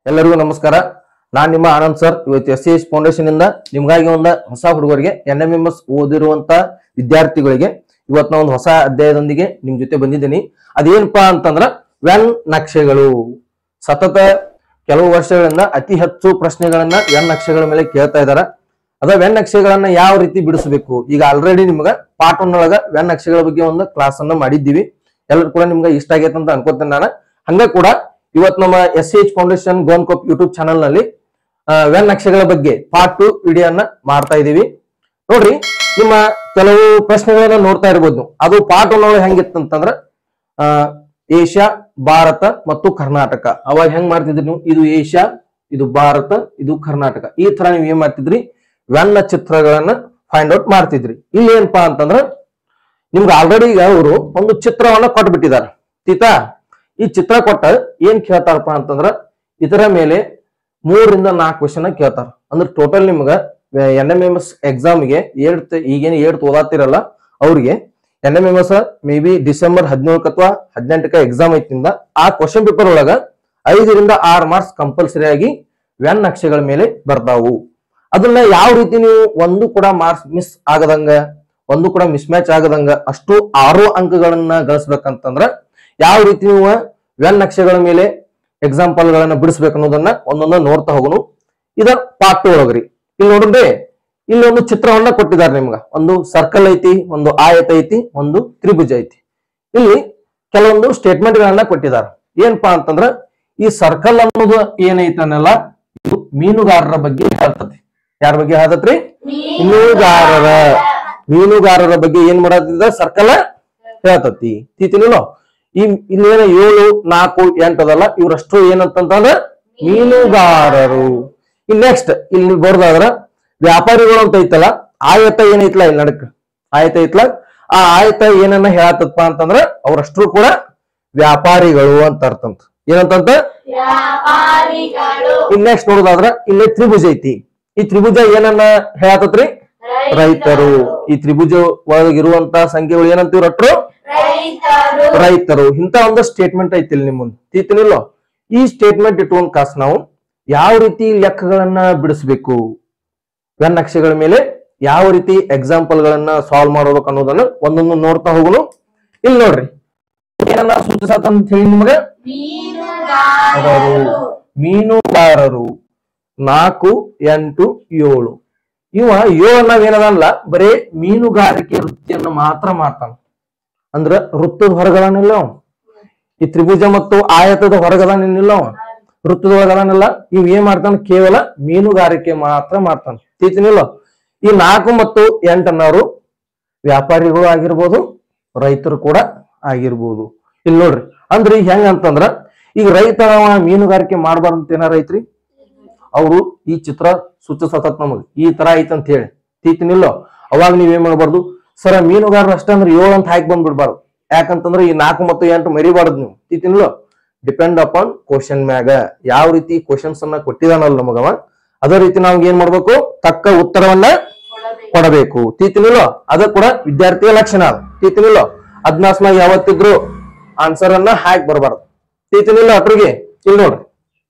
ಎಲ್ಲರಿಗೂ ನಮಸ್ಕಾರ ನಾನ್ ನಿಮ್ಮ ಆನಂದ್ ಸರ್ ಇವತ್ತು ಎಸ್ ಸಿ ಎಸ್ ಫೌಂಡೇಶನ್ ಇಂದ ನಿಮ್ಗಾಗಿ ಒಂದು ಹೊಸ ಹುಡುಗರಿಗೆ ಎನ್ ಎಂ ಎಂ ಎಸ್ ಓದಿರುವಂತ ವಿದ್ಯಾರ್ಥಿಗಳಿಗೆ ಇವತ್ತು ನಾ ಒಂದು ಹೊಸ ಅಧ್ಯಾಯದೊಂದಿಗೆ ನಿಮ್ ಜೊತೆ ಬಂದಿದ್ದೀನಿ ಅದೇನಪ್ಪಾ ಅಂತಂದ್ರ ವ್ಯಾನ್ ನಕ್ಷೆಗಳು ಸತತ ಕೆಲವು ವರ್ಷಗಳಿಂದ ಅತಿ ಹೆಚ್ಚು ಪ್ರಶ್ನೆಗಳನ್ನ ವ್ಯಾನ್ ನಕ್ಷೆಗಳ ಮೇಲೆ ಕೇಳ್ತಾ ಇದಾರ ಅದ ವ್ಯಾನ್ ನಕ್ಷೆಗಳನ್ನ ಯಾವ ರೀತಿ ಬಿಡಿಸಬೇಕು ಈಗ ಆಲ್ರೆಡಿ ನಿಮ್ಗ ಪಾರ್ಟ್ ಒನ್ ಒಳಗ ವ್ಯಾನ್ ನಕ್ಷೆಗಳ ಬಗ್ಗೆ ಒಂದು ಕ್ಲಾಸ್ ಅನ್ನ ಮಾಡಿದ್ದೀವಿ ಎಲ್ಲರೂ ಕೂಡ ನಿಮ್ಗೆ ಇಷ್ಟ ಆಗೈತೆ ಅಂತ ಅನ್ಕೋತೇನೆ ನಾನು ಹಂಗ ಕೂಡ ಇವತ್ತು ನಮ್ಮ ಎಸ್ ಎಚ್ ಫೌಂಡೇಶನ್ ಗೋನ್ ಕಪ್ ಯೂಟ್ಯೂಬ್ ಚಾನಲ್ ನಲ್ಲಿ ಆ, ವ್ಯಾನ್ ನಕ್ಷೆಗಳ ಬಗ್ಗೆ ಪಾರ್ಟ್ ಟು ವಿಡಿಯೋನ ಮಾಡ್ತಾ ಇದೀವಿ ನೋಡ್ರಿ ನಿಮ್ಮ ಕೆಲವು ಪ್ರಶ್ನೆಗಳನ್ನ ನೋಡ್ತಾ ಇರ್ಬೋದು ನೀವು. ಅದು ಪಾರ್ಟ್ ಒನ್ ಒಳಗೆ ಹೆಂಗಿತ್ತಂತಂದ್ರ ಆ, ಏಷ್ಯಾ ಭಾರತ ಮತ್ತು ಕರ್ನಾಟಕ ಅವಾಗ ಹೆಂಗ್ ಮಾಡ್ತಿದ್ರಿ ನೀವು ಇದು ಏಷ್ಯಾ ಇದು ಭಾರತ ಇದು ಕರ್ನಾಟಕ ಈ ತರ ನೀವು ಏನ್ ಮಾಡ್ತಿದ್ರಿ ವ್ಯಾನ್ನ ಚಿತ್ರಗಳನ್ನ ಫೈಂಡ್ ಔಟ್ ಮಾಡ್ತಿದ್ರಿ ಇಲ್ಲಿ ಏನಪ್ಪಾ ಅಂತಂದ್ರ ನಿಮ್ಗೆ ಆಲ್ರೆಡಿ ಈಗ ಅವರು ಒಂದು ಚಿತ್ರವನ್ನ ಕೊಟ್ಬಿಟ್ಟಿದ್ದಾರೆ ತೀತಾ ಈ ಚಿತ್ರ ಕೊಟ್ಟ ಏನ್ ಕೇಳ್ತಾರಪ್ಪ ಅಂತಂದ್ರ ಇದರ ಮೇಲೆ ಮೂರರಿಂದ ನಾಲ್ಕು ಕ್ವಶನ್ ಕೇಳ್ತಾರ ಅಂದ್ರೆ ಟೋಟಲ್ ನಿಮ್ಗ ಎನ್ ಎಂ ಎಂ ಎಸ್ ಎಕ್ಸಾಮ್ಗೆ ಏಳ್ತ್ ಈಗೇನು ಏಳ್ತ್ ಓದಾತಿರಲ್ಲ ಅವ್ರಿಗೆ N M M S maybe December ಹದಿನೇಳಕ್ಕೆ ಅಥವಾ ಹದಿನೆಂಟಕ್ಕೆ ಎಕ್ಸಾಮ್ ಐತಿಂದ ಆ ಕ್ವಶನ್ ಪೇಪರ್ ಒಳಗ ಐದರಿಂದ ಆರು ಮಾರ್ಕ್ಸ್ ಕಂಪಲ್ಸರಿ ಆಗಿ ವ್ಯಾನ್ ನಕ್ಷೆಗಳ ಮೇಲೆ ಬರ್ತಾವು ಅದನ್ನ ಯಾವ ರೀತಿ ನೀವು ಒಂದು ಕೂಡ ಮಾರ್ಕ್ಸ್ ಮಿಸ್ ಆಗದಂಗ ಒಂದು ಕೂಡ ಮಿಸ್ ಮ್ಯಾಚ್ ಆಗದಂಗ ಅಷ್ಟು ಆರು ಅಂಕಗಳನ್ನ ಗಳಿಸ್ಬೇಕಂತಂದ್ರ ಯಾವ ರೀತಿ ನೀವು ವ್ಯಾನ್ ನಕ್ಷೆಗಳ ಮೇಲೆ ಎಕ್ಸಾಂಪಲ್ ಗಳನ್ನ ಬಿಡಿಸ್ಬೇಕು ಅನ್ನೋದನ್ನ ಒಂದೊಂದ ನೋಡ್ತಾ ಹೋಗೋನು ಇದ ಪಾರ್ಟ್ ಟು ಒಳಗ್ರಿ ಇಲ್ಲಿ ನೋಡ್ರಿ ಇಲ್ಲಿ ಒಂದು ಚಿತ್ರವನ್ನ ಕೊಟ್ಟಿದ್ದಾರೆ ನಿಮ್ಗ ಒಂದು ಸರ್ಕಲ್ ಐತಿ ಒಂದು ಆಯತ ಐತಿ ಒಂದು ತ್ರಿಭುಜ ಐತಿ ಇಲ್ಲಿ ಕೆಲವೊಂದು ಸ್ಟೇಟ್ಮೆಂಟ್ ಗಳನ್ನ ಕೊಟ್ಟಿದ್ದಾರೆ ಏನಪ್ಪಾ ಅಂತಂದ್ರ ಈ ಸರ್ಕಲ್ ಅನ್ನೋದು ಏನೈತನಲ್ಲ ಇದು ಮೀನುಗಾರರ ಬಗ್ಗೆ ಹೇಳ್ತತಿ ಯಾರ ಬಗ್ಗೆ ಹೇಳ್ತತ್ರಿ ಮೀನುಗಾರರ ಮೀನುಗಾರರ ಬಗ್ಗೆ ಏನ್ ಮಾಡತ್ತಿದ ಸರ್ಕಲ್ ಹೇಳ್ತತಿ ತೀತಿನಿಲ್ಲೋ ಈ ಇಲ್ಲೇನ ಏಳು ನಾಲ್ಕು ಎಂಟು ಅದಲ್ಲ ಇವ್ರಷ್ಟು ಏನಂತಂದ್ರೆ ಮೀನುಗಾರರು ಇನ್ ನೆಕ್ಸ್ಟ್ ಇಲ್ಲಿ ಬರ್ದಾದ್ರ ವ್ಯಾಪಾರಿಗಳು ಅಂತ ಐತಲ್ಲ ಆಯತ ಏನೈತ್ಲ ಇಲ್ಲಿ ನಡಕ್ ಆಯತ ಐತ್ಲ ಆ ಆಯತ ಏನನ್ನ ಹೇಳತ್ತಪ್ಪ ಅಂತಂದ್ರ ಅವ್ರಷ್ಟು ಕೂಡ ವ್ಯಾಪಾರಿಗಳು ಅಂತ ಅರ್ಥ ಅಂತ ಏನಂತಂತ ವ್ಯಾಪಾರಿಗಳು ಇನ್ ನೆಕ್ಸ್ಟ್ ನೋಡೋದಾದ್ರ ಇಲ್ಲಿ ತ್ರಿಭುಜ ಐತಿ ಈ ತ್ರಿಭುಜ ಏನನ್ನ ಹೇಳತ್ತತ್ರಿ ರೈತರು ಈ ತ್ರಿಭುಜ ಒಳಗಿರುವಂತ ಸಂಖ್ಯೆಗಳು ಏನಂತೀವಿ ರಟ್ರು ರೈತರು ರೈತರು ಇಂತ ಒಂದು ಸ್ಟೇಟ್ಮೆಂಟ್ ಐತಿ ಇಲ್ಲಿ ನಿಮ್ಮೊಂದು ತೀತನಿಲ್ಲ ಈ ಸ್ಟೇಟ್ಮೆಂಟ್ ಇಟ್ಕೊಂಡ್ ಕಾಸ್ ನಾವು ಯಾವ ರೀತಿ ಲೆಕ್ಕಗಳನ್ನ ಬಿಡಿಸ್ಬೇಕು ವ್ಯಾನ್ ನಕ್ಷೆಗಳ ಮೇಲೆ ಯಾವ ರೀತಿ ಎಕ್ಸಾಂಪಲ್ ಗಳನ್ನ ಸಾಲ್ವ್ ಮಾಡ್ಬೇಕು ಅನ್ನೋದನ್ನ ಒಂದೊಂದು ನೋಡ್ತಾ ಹೋಗೋನು ಇಲ್ಲಿ ನೋಡ್ರಿ ಏನನ್ನ ಸೂಚಿಸತ್ತ ಅಂತ ಹೇಳಿ ನಿಮಗೆ ಮೀನುಗಾರರು ಮೀನುಗಾರರು ನಾಲ್ಕು ಎಂಟು ಏಳು ಇವ ಏಳು ನಾವೇನದಲ್ಲ ಬರೇ ಮೀನುಗಾರಿಕೆ ವೃತ್ತಿಯನ್ನು ಮಾತ್ರ ಮಾಡ್ತಾನ ಅಂದ್ರ ವೃತ್ತದ ಹೊರಗದಾನಿಲ್ಲ ಅವ ಈ ತ್ರಿಭುಜ ಮತ್ತು ಆಯತದ ಹೊರಗದಾನಿಲ್ಲ ಅವ ವೃತ್ತದ ಹೊರಗದಾನಿಲ್ಲ ಇವ್ ಏನ್ ಮಾಡ್ತಾನ ಕೇವಲ ಮೀನುಗಾರಿಕೆ ಮಾತ್ರ ಮಾಡ್ತಾನ ತೀತಿನಿಲ್ಲ ಈ ನಾಲ್ಕು ಮತ್ತು ಎಂಟನ್ನವರು ವ್ಯಾಪಾರಿಗಳು ಆಗಿರ್ಬೋದು ರೈತರು ಕೂಡ ಆಗಿರ್ಬೋದು ಇಲ್ಲಿ ನೋಡ್ರಿ ಅಂದ್ರೆ ಈಗ ಹೆಂಗ ಅಂತಂದ್ರ ಈಗ ರೈತ ಅವ ಮೀನುಗಾರಿಕೆ ಮಾಡಬಾರ್ದು ಅಂತ ಏನಾರ ಐತ್ರಿ ಅವರು ಈ ಚಿತ್ರ ಸೂಚಿಸತತ್ ನಮಗ್ ಈ ತರ ಐತ್ ಅಂತ ಹೇಳಿ ತೀತಿನಿಲ್ಲೋ ಅವಾಗ ನೀವ್ ಏನ್ ಮಾಡ್ಬಾರ್ದು ಸರ ಮೀನುಗಾರರು ಅಷ್ಟೇ ಅಂದ್ರೆ ಏಳು ಅಂತ ಹಾಕಿ ಬಂದ್ಬಿಡ್ಬಾರ್ದು ಯಾಕಂತಂದ್ರೆ ಈ ನಾಲ್ಕು ಮತ್ತು ಎಂಟು ಮರಿಬಾರ್ದು ನೀವು ತೀತಿನಿಲ್ಲೋ ಡಿಪೆಂಡ್ ಅಪಾನ್ ಕ್ವಶನ್ ಮ್ಯಾಗ ಯಾವ ರೀತಿ ಕ್ವಶನ್ಸ್ ಅನ್ನ ಕೊಟ್ಟಿದಾನಲ್ಲ ನಮಗವ ಅದೇ ರೀತಿ ನಾವ್ ಏನ್ ಮಾಡ್ಬೇಕು ತಕ್ಕ ಉತ್ತರವನ್ನ ಕೊಡಬೇಕು ತೀತಿನಿಲ್ಲೋ ಅದ ಕೂಡ ವಿದ್ಯಾರ್ಥಿಯ ಲಕ್ಷಣ ಅದು ತೀತಿನಿಲ್ಲೋ ಅದ್ನಾಸ್ನಾಗ ಯಾವತ್ತಿದ್ರು ಆನ್ಸರ್ ಅನ್ನ ಹಾಕಿ ಬರಬಾರ್ದು ತೀತಿನಿಲ್ಲ ಅಟ್ರಿಗೆ ಇಲ್ಲಿ ನೋಡ್ರಿ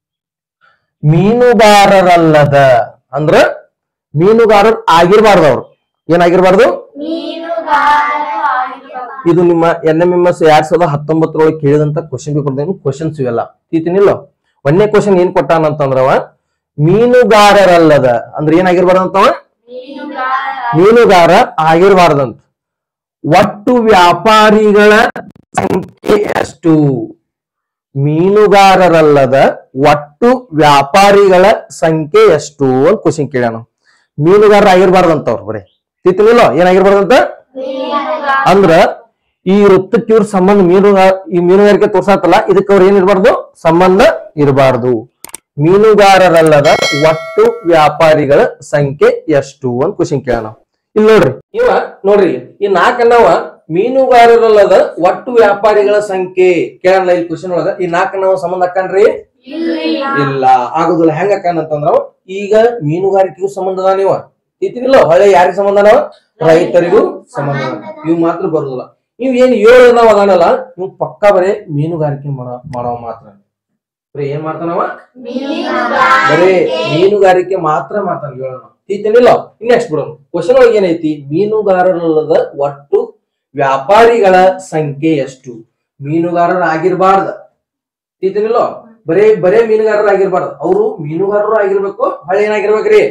ಮೀನುಗಾರರಲ್ಲದ ಅಂದ್ರ ಮೀನುಗಾರರು ಆಗಿರ್ಬಾರ್ದು ಅವ್ರು ಏನಾಗಿರ್ಬಾರ್ದು ಮೀನುಗಾರರು ಆಗಿರಬಾರದು. ಇದು ನಿಮ್ಮ ಎನ್ ಎಂ ಎಂ ಎಸ್ ಎರಡ್ ಸಾವಿರದ ಹತ್ತೊಂಬತ್ತರೊಳಗೆ ಕೇಳಿದಂತ ಕ್ವಶನ್ ಪೇಪರ್ ಕ್ವಶನ್ಸ್ ಇವೆಲ್ಲ ತೀತಿನಿಲ್ಲ ಒಂದನೇ ಕ್ವಶನ್ ಏನ್ ಕೊಟ್ಟಾನಂತಂದ್ರವ ಮೀನುಗಾರರಲ್ಲದ ಅಂದ್ರೆ ಏನಾಗಿರ್ಬಾರ್ದಂತವ ಮೀನುಗಾರರು ಮೀನುಗಾರ ಆಗಿರಬಾರ್ದಂತ ಒಟ್ಟು ವ್ಯಾಪಾರಿಗಳ ಸಂಖ್ಯೆ ಎಷ್ಟು ಮೀನುಗಾರರಲ್ಲದ ಒಟ್ಟು ವ್ಯಾಪಾರಿಗಳ ಸಂಖ್ಯೆ ಎಷ್ಟು ಅಂತ ಕ್ವಶನ್ ಕೇಳ್ಯಾನ ಮೀನುಗಾರ ಆಗಿರ್ಬಾರ್ದಂತ ಅವ್ರು ಬರೀ ತಿತ್ತಲಿಲ್ಲ ಏನಾಗಿರ್ಬಾರ್ದಂತ ಮೀನುಗಾರ ಅಂದ್ರ ಈ ವೃತ್ತಕ್ಕೆ ಇವ್ರ ಸಂಬಂಧ ಮೀನುಗಾರ ಈ ಮೀನುಗಾರಿಕೆ ತೋರ್ಸಾತಲ್ಲ ಇದಕ್ಕೆ ಅವ್ರ ಏನಿರ್ಬಾರ್ದು ಸಂಬಂಧ ಇರಬಾರ್ದು ಮೀನುಗಾರರಲ್ಲದ ಒಟ್ಟು ವ್ಯಾಪಾರಿಗಳ ಸಂಖ್ಯೆ ಎಷ್ಟು ಅಂತ ಕ್ವಶನ್ ಕೇಳೋಣ ಇಲ್ಲಿ ನೋಡ್ರಿ ಇವ ನೋಡ್ರಿ ಈ ನಾಲ್ಕನ್ನವ ಮೀನುಗಾರರಲ್ಲದ ಒಟ್ಟು ವ್ಯಾಪಾರಿಗಳ ಸಂಖ್ಯೆ ಕೇಳಲ್ಲ ಇಲ್ಲಿ ಕ್ವಶನ್ ಒಳಗ ಈ ನಾಲ್ಕನ್ನವ ಸಂಬಂಧ ಅಕ್ಕನ್ರಿ ಇಲ್ಲ ಆಗುದಿಲ್ಲ ಹೆಂಗ ಅಕ್ಕನಂತಂದ್ರ ಅವ ಈಗ ಮೀನುಗಾರಿಕೆಗೂ ಸಂಬಂಧ ಅದ ನೀವ ಇತ್ತಿನಿಲ್ಲ ಹೊಳೆ ಯಾರಿಗ ಸಂಬಂಧ ಅದಾವ ರೈತರಿಗೂ ಸಂಬಂಧ ಅದಾವ. ಇವ್ ಮಾತ್ರ ಬರುದಿಲ್ಲ ಇವ್ ಏನ್ ಏಳು ನಾವ್ ಅದಾನಲ್ಲ ಇವ್ ಪಕ್ಕಾ ಬರೇ ಮೀನುಗಾರಿಕೆ ಮಾಡೋ ಮಾಡೋ ಮಾತ್ರ ಬರೀ ಏನ್ ಮಾಡ್ತಾನವ ಮೀನುಗಾರಿಕೆ ಬರೀ ಮೀನುಗಾರಿಕೆ ಮಾತ್ರ ಮಾಡ್ತಾನ ಹೇಳೋಣ ತಿಳ್ತೇನಿಲ್ಲ ನೆಕ್ಸ್ಟ್ ಬಿಡೋಣ ಕ್ವಶನ್ ಒಳಗೆ ಏನೈತಿ ಮೀನುಗಾರರಲ್ಲದ ಒಟ್ಟು ವ್ಯಾಪಾರಿಗಳ ಸಂಖ್ಯೆ ಎಷ್ಟು ಮೀನುಗಾರರಾಗಿರ್ಬಾರ್ದ ತಿಳ್ತೇನಿಲ್ಲ ಬರೇ ಬರೇ ಮೀನುಗಾರರಾಗಿರ್ಬಾರ್ದು ಅವರು ಮೀನುಗಾರರು ಆಗಿರ್ಬೇಕು ಹೊಳೆ ಏನಾಗಿರ್ಬೇಕ್ರಿ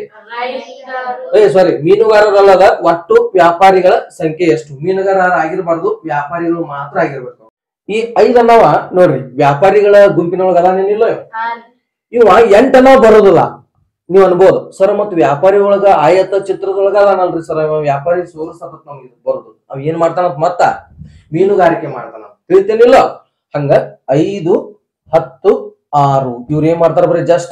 ರೈತರು ಏ ಸಾರಿ ಮೀನುಗಾರರಲ್ಲದ ಒಟ್ಟು ವ್ಯಾಪಾರಿಗಳ ಸಂಖ್ಯೆ ಎಷ್ಟು ಮೀನುಗಾರ ಆಗಿರ್ಬಾರ್ದು ವ್ಯಾಪಾರಿಗಳು ಮಾತ್ರ ಆಗಿರ್ಬೇಕು ಈ ಐದನ್ನವ ನೋಡ್ರಿ ವ್ಯಾಪಾರಿಗಳ ಗುಂಪಿನೊಳಗ ಅದಾನೇನಿಲ್ಲ ಇವ. ಇವ ಎಂಟನ ಬರೋದಿಲ್ಲ ನೀವ್ ಅನ್ಬೋದು ಸರ್ ಮತ್ ವ್ಯಾಪಾರಿ ಒಳಗ ಆಯತ ಚಿತ್ರದೊಳಗ ಅದಾನಲ್ರಿ ಸರ್ ಇವ ವ್ಯಾಪಾರಿ ಸೋರ್ಸತ್ ನಮ್ಗೆ ಬರೋದು ಅವ್ ಏನ್ ಮಾಡ್ತಾನ ಮತ್ತ ಮೀನುಗಾರಿಕೆ ಮಾಡ್ತಾನ ತಿಳಿತೇನಿಲ್ಲ ಹಂಗ ಐದು ಹತ್ತು ಆರು ಇವ್ರ ಏನ್ ಮಾಡ್ತಾರ ಬರೀ ಜಸ್ಟ್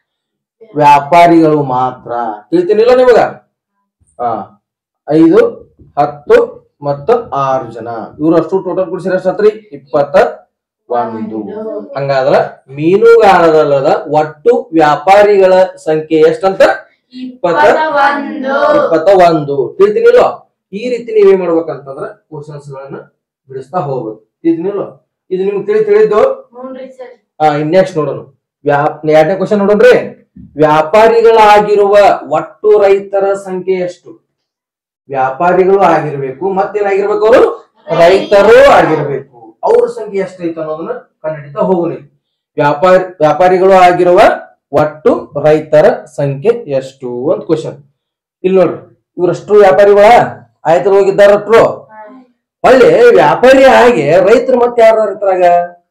ವ್ಯಾಪಾರಿಗಳು ಮಾತ್ರ ತಿಳಿತೇನಿಲ್ಲ ನಿಮಗ ಹಾ ಐದು ಹತ್ತು ಮತ್ತು ಆರು ಜನ ಇವ್ರು ಅಷ್ಟು ಟೋಟಲ್ ಕುಡಿಸಿರ ಎಷ್ಟಾತ್ರಿ ಇಪ್ಪತ್ತ ಒಂದು ಹಂಗಾದ್ರ ಮೀನುಗಾರರಲ್ಲದ ಒಟ್ಟು ವ್ಯಾಪಾರಿಗಳ ಸಂಖ್ಯೆ ಎಷ್ಟಂತ ಇಪ್ಪತ್ತ ಒಂದು ಇಪ್ಪತ್ತ ಒಂದು ತಿಳಿತೀನಿಲ್ಲ ಈ ರೀತಿ ನೀವೇನ್ ಮಾಡ್ಬೇಕಂತಂದ್ರ ಕ್ವಶನ್ಸ್ ಗಳನ್ನ ಬಿಡಿಸ್ತಾ ಹೋಗ್ಬೇಕು ತಿಳಿತೀನಿಲ್ಲ ಇದು ನಿಮ್ಗೆ ತಿಳಿ ತಿಳಿದ್ದು ಹ್ಞೂನ್ರಿ ಸರ್ ಆ ನೆಕ್ಸ್ಟ್ ನೋಡೋಣ ವ್ಯಾಪ್ ಎರಡನೇ ಕ್ವಶನ್ ನೋಡೋಣ್ರಿ ವ್ಯಾಪಾರಿಗಳಾಗಿರುವ ಒಟ್ಟು ರೈತರ ಸಂಖ್ಯೆ ಎಷ್ಟು ವ್ಯಾಪಾರಿಗಳು ಆಗಿರ್ಬೇಕು ಮತ್ತೇನಾಗಿರ್ಬೇಕು ಅವರು ರೈತರು ಆಗಿರ್ಬೇಕು ಅವ್ರ ಸಂಖ್ಯೆ ಎಷ್ಟೈತೆ ಅನ್ನೋದನ್ನ ಕಂಡುಹಿಡಿತಾ ಹೋಗೋಣ ವ್ಯಾಪಾರಿ ವ್ಯಾಪಾರಿಗಳು ಆಗಿರುವ ಒಟ್ಟು ರೈತರ ಸಂಖ್ಯೆ ಎಷ್ಟು ಅಂತ ಕ್ವಶನ್ ಇಲ್ಲಿ ನೋಡ್ರಿ ಇವ್ರಷ್ಟು ವ್ಯಾಪಾರಿಗಳ ಆಯ್ತು ಹೋಗಿದ್ದಾರಟ್ರು ಹೊಳ್ಳಿ ವ್ಯಾಪಾರಿ ಆಗಿ ರೈತರು ಮತ್ತೆ ಯಾರು ಇರ್ತಾರಾಗ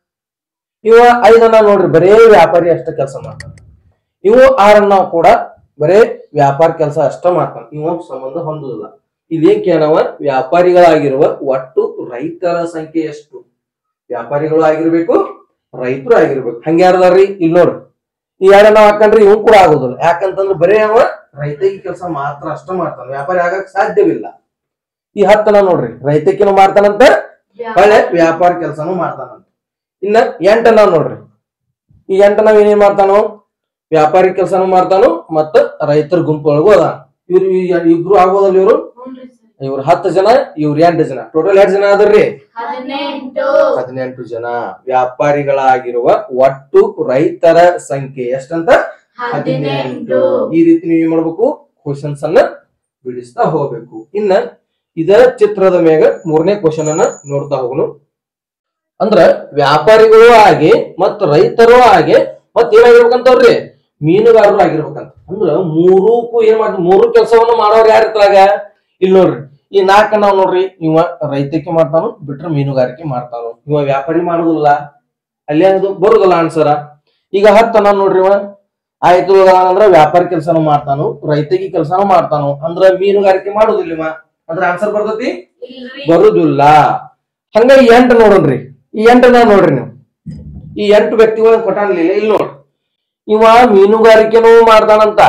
ಇವ ಐದನ್ನ ನೋಡ್ರಿ ಬರೇ ವ್ಯಾಪಾರಿ ಅಷ್ಟ ಕೆಲಸ ಮಾಡ್ತಾನ ಇವು ಆರನ್ನ ಕೂಡ ಬರೇ ವ್ಯಾಪಾರ ಕೆಲಸ ಅಷ್ಟ ಮಾಡ್ತಾನ ಇವ ಸಂಬಂಧ ಹೊಂದುದಿಲ್ಲ ಇದೇನ್ ಕೇಳವ ವ್ಯಾಪಾರಿಗಳಾಗಿರುವ ಒಟ್ಟು ರೈತರ ಸಂಖ್ಯೆ ಎಷ್ಟು ವ್ಯಾಪಾರಿಗಳು ಆಗಿರ್ಬೇಕು ರೈತರು ಆಗಿರ್ಬೇಕು ಹಂಗ ಯಾರದಾರ್ರಿ ಇಲ್ಲಿ ನೋಡ್ರಿ ಈ ಎರಡನ್ನ ನಾವ್ ಹಾಕಂಡ್ರಿ ಇವ್ ಕೂಡ ಆಗುದಿಲ್ಲ ಯಾಕಂತಂದ್ರೆ ಬರೇ ಅವ ರೈತಗಿ ಕೆಲಸ ಮಾತ್ರ ಅಷ್ಟ ಮಾಡ್ತಾನ ವ್ಯಾಪಾರಿ ಆಗಕ್ ಸಾಧ್ಯವಿಲ್ಲ ಈ ಹತ್ತನ ನೋಡ್ರಿ ರೈತಕಿನೂ ಮಾಡ್ತಾನಂತ ಒಳ್ಳೆ ವ್ಯಾಪಾರ ಕೆಲಸನೂ ಮಾಡ್ತಾನಂತ ಇನ್ನ ಎಂಟನ ನೋಡ್ರಿ ಈ ಎಂಟ ನಾವ್ ಏನೇನ್ ಮಾಡ್ತಾನೋ ವ್ಯಾಪಾರಿ ಕೆಲಸನೂ ಮಾಡ್ತಾನು ಮತ್ತ ರೈತರ ಗುಂಪೊಳಗೂ ಅದ ಇವ್ರು ಈ- ಇಬ್ರು ಆಗೋದಲ್ಲ ಇವ್ರು ಹ್ಞೂನ್ರಿ ಸರ್ ಇವ್ರು ಹತ್ತು ಜನ ಇವ್ರು ಎಂಟು ಜನ ಟೋಟಲ್ ಎರಡು ಜನ ಅದ್ರಿ ಹದಿನೆಂಟು ಹದಿನೆಂಟು ಜನ ವ್ಯಾಪಾರಿಗಳಾಗಿರುವ ಒಟ್ಟು ರೈತರ ಸಂಖ್ಯೆ ಎಷ್ಟಂತ ಹದಿನೆಂಟು ಈ ರೀತಿ ನೀವು ಏನ್ ಮಾಡ್ಬೇಕು ಕ್ವಶನ್ಸ್ ಅನ್ನ ಬಿಡಿಸ್ತಾ ಹೋಗ್ಬೇಕು ಇನ್ನ ಇದ ಚಿತ್ರದ ಮ್ಯಾಗ ಮೂರನೇ ಕ್ವಶನ್ ಅನ್ನ ನೋಡ್ತಾ ಹೋಗೋಣ ಅಂದ್ರ ವ್ಯಾಪಾರಿಗಳು ಆಗಿ ಮತ್ತ ರೈತರು ಆಗಿ ಮತ್ ಏನಾಗಿರ್ಬೇಕಂತವ್ರಿ ಮೀನುಗಾರರು ಆಗಿರ್ಬೇಕಂತ ಅಂದ್ರ ಮೂರಕ್ಕೂ ಏನ್ ಮಾಡ್ ಮೂರು ಕೆಲಸವನ್ನ ಮಾಡೋರು ಯಾರು ಇರ್ತಾಗ ಇಲ್ಲಿ ನೋಡ್ರಿ ಈ ನಾಲ್ಕ ನಾವ್ ನೋಡ್ರಿ ಇವ ರೈತಕ್ಕೆ ಮಾಡ್ತಾನು ಬಿಟ್ರೆ ಮೀನುಗಾರಿಕೆ ಮಾಡ್ತಾನು ಇವ ವ್ಯಾಪಾರಿ ಮಾಡುದಿಲ್ಲ ಅಲ್ಲಿ ಅದು ಬರುದಿಲ್ಲ ಆನ್ಸರ ಈಗ ಹತ್ತನ ನೋಡ್ರಿ ಇವ ಆಯ್ತು ಅಂದ್ರ ವ್ಯಾಪಾರಿ ಕೆಲಸನೂ ಮಾಡ್ತಾನು ರೈತಗಿ ಕೆಲಸನೂ ಮಾಡ್ತಾನು ಅಂದ್ರ ಮೀನುಗಾರಿಕೆ ಮಾಡುದಿಲ್ಲ ಇವ ಅಂದ್ರ ಆನ್ಸರ್ ಬರ್ತೈತಿ ಇಲ್ರಿ ಬರುದಿಲ್ಲ ಹಂಗ ಈ ಎಂಟು ನೋಡೋಣ್ರಿ ಈ ಎಂಟನ ನೋಡ್ರಿ ನೀವು ಈ ಎಂಟು ವ್ಯಕ್ತಿಗಳನ್ನ ಕೊಟ್ಟಾನ್ಲಿಲ್ಲ ಇಲ್ಲಿ ನೋಡ್ರಿ ಇವ ಮೀನುಗಾರಿಕೆನೂ ಮಾಡ್ತಾನಂತ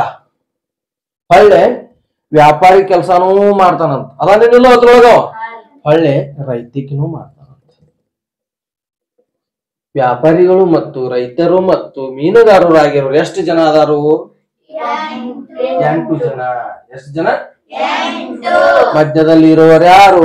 ಹೊಳ್ಳೆ ವ್ಯಾಪಾರಿ ಕೆಲಸನೂ ಮಾಡ್ತಾನಂತ ಅದಾನೇನಿಲ್ಲ ಅದ್ರೊಳಗ ಹೊಳ್ಳೆ ರೈತಿಕಿನೂ ಮಾಡ್ತಾನಂತ ವ್ಯಾಪಾರಿಗಳು ಮತ್ತು ರೈತರು ಮತ್ತು ಮೀನುಗಾರರಾಗಿರೋರು ಎಷ್ಟು ಜನ ಅದಾರು ಎಂಟು ಜನ ಎಷ್ಟು ಜನ ಮಧ್ಯದಲ್ಲಿ ಇರೋರು ಯಾರು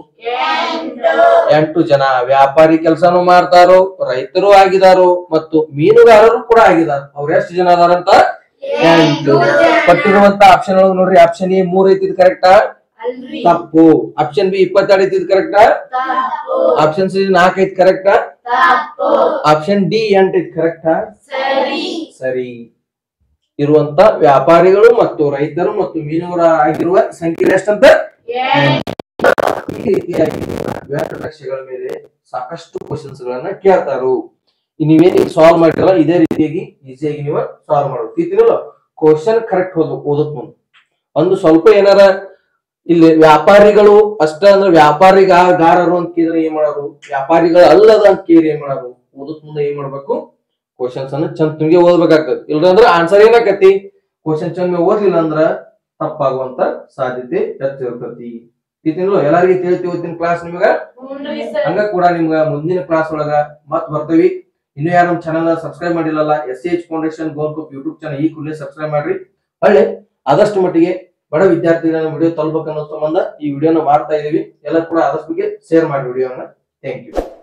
ಎಂಟು ಜನ ವ್ಯಾಪಾರಿ ಕೆಲಸನೂ ಮಾಡ್ತಾರೋ ರೈತರು ಆಗಿದಾರು ಮತ್ತು ಮೀನುಗಾರರು ಕೂಡ ಆಗಿದಾರು ಅವ್ರು ಎಷ್ಟು ಜನ ಅದಾರಂತ ಎಂಟು ಕೊಟ್ಟಿರುವಂತ ಆಪ್ಷನ್ ಒಳಗೆ ನೋಡ್ರಿ ಆಪ್ಷನ್ ಎ ಮೂರ್ ಐತಿ ಕರೆಕ್ಟಾ ಅಲ್ರಿ ತಪ್ಪು ಆಪ್ಷನ್ ಬಿ ಇಪ್ಪತ್ತೆರಡು ಐತಿ ಕರೆಕ್ಟಾ ತಪ್ಪು ಆಪ್ಷನ್ ಸಿ ನಾಲ್ಕು ಐತಿ ಕರೆಕ್ಟಾ ತಪ್ಪು ಆಪ್ಷನ್ ಡಿ ಎಂಟು ಐತಿ ಕರೆಕ್ಟಾ ಸರಿ ಸರಿ ಇರುವಂತ ವ್ಯಾಪಾರಿಗಳು ಮತ್ತು ರೈತರು ಮತ್ತು ಮೀನುಗಾರ ಆಗಿರುವ ಸಂಖ್ಯೆ ಎಷ್ಟಂತ ಎಂಟು ಈ ರೀತಿಯಾಗಿ ವ್ಯಾಪ ಪರೀಕ್ಷೆಗಳ ಮೇಲೆ ಸಾಕಷ್ಟು ಕ್ವಶನ್ಸ್ ಗಳನ್ನ ಕೇಳ್ತಾರು ಈ ನೀವೇನ್ ಸಾಲ್ವ್ ಮಾಡಿರಲ್ಲ ಇದೇ ರೀತಿಯಾಗಿ ಈಸಿಯಾಗಿ ನೀವು ಸಾಲ್ವ್ ಮಾಡ್ಬೇಕು ಇತ್ತಿನಲ್ಲ ಕ್ವಶನ್ ಕರೆಕ್ಟ್ ಓದ್ಬೇಕು ಓದಕ್ ಮುಂದೆ ಒಂದು ಸ್ವಲ್ಪ ಏನಾರ ಇಲ್ಲಿ ವ್ಯಾಪಾರಿಗಳು ಅಷ್ಟ ಅಂದ್ರೆ ವ್ಯಾಪಾರಿಗಾರರು ಅಂತ ಕೇಳಿದ್ರೆ ಏನ್ ಮಾಡೋರು ವ್ಯಾಪಾರಿಗಳು ಅಲ್ಲದ ಅಂತ ಕೇಳಿ ಏನ್ ಮಾಡೋರು ಓದಕ್ ಮುಂದೆ ಏನ್ ಮಾಡ್ಬೇಕು ಕ್ವಶನ್ಸ್ ಅನ್ನ ಚಂದ ತುಂಗೆ ಓದ್ಬೇಕಾಗ್ತದೆ ಇಲ್ಲಾಂದ್ರೆ ಆನ್ಸರ್ ಏನಾಕತಿ ಕ್ವಶನ್ ಚಂದ ಓದ್ಲಿಲ್ಲ ಅಂದ್ರ ತಪ್ಪಾಗುವಂತ ಸಾಧ್ಯತೆ ಹೆಚ್ಚಿರ್ತತಿ ಇತ್ತಿನಲ್ಲ ಎಲ್ಲಾರ್ಗಿ ತಿಳಿತಿ ಇವತ್ತಿನ ಕ್ಲಾಸ್ ನಿಮ್ಗ ಹ್ಞೂನ್ರಿ ಸರ್ ಹಂಗ ಕೂಡ ನಿಮ್ಗ ಮುಂದಿನ ಕ್ಲಾಸ್ ಒಳಗ ಮತ್ ಬರ್ತೇವಿ ಇನ್ನು ಯಾರು ನಮ್ಮ ಚಾನಲ್ ಸಬ್ಸ್ಕ್ರೈಬ್ ಮಾಡಿಲ್ಲಲ್ಲ ಎಸ್ ಎಚ್ ಫೌಂಡೇಶನ್ ಗೋಲ್ಕಪ್ ಯೂಟ್ಯೂಬ್ ಚಾನಲ್ ಈ ಕೂಡಲೇ ಸಬ್ಸ್ಕ್ರೈಬ್ ಮಾಡ್ರಿ ಹೊಳ್ಳಿ ಆದಷ್ಟು ಮಟ್ಟಿಗೆ ಬಡ ವಿದ್ಯಾರ್ಥಿಗಳ ವಿಡಿಯೋ ತಲುಪಬೇಕನ್ನೋ ಸಂಬಂಧ ಈ ವಿಡಿಯೋನ ಮಾಡ್ತಾ ಇದೀವಿ ಎಲ್ಲ ಕೂಡ ಆದಷ್ಟು ಬಗ್ಗೆ ಶೇರ್ ಮಾಡಿ ವಿಡಿಯೋನ ಥ್ಯಾಂಕ್ ಯು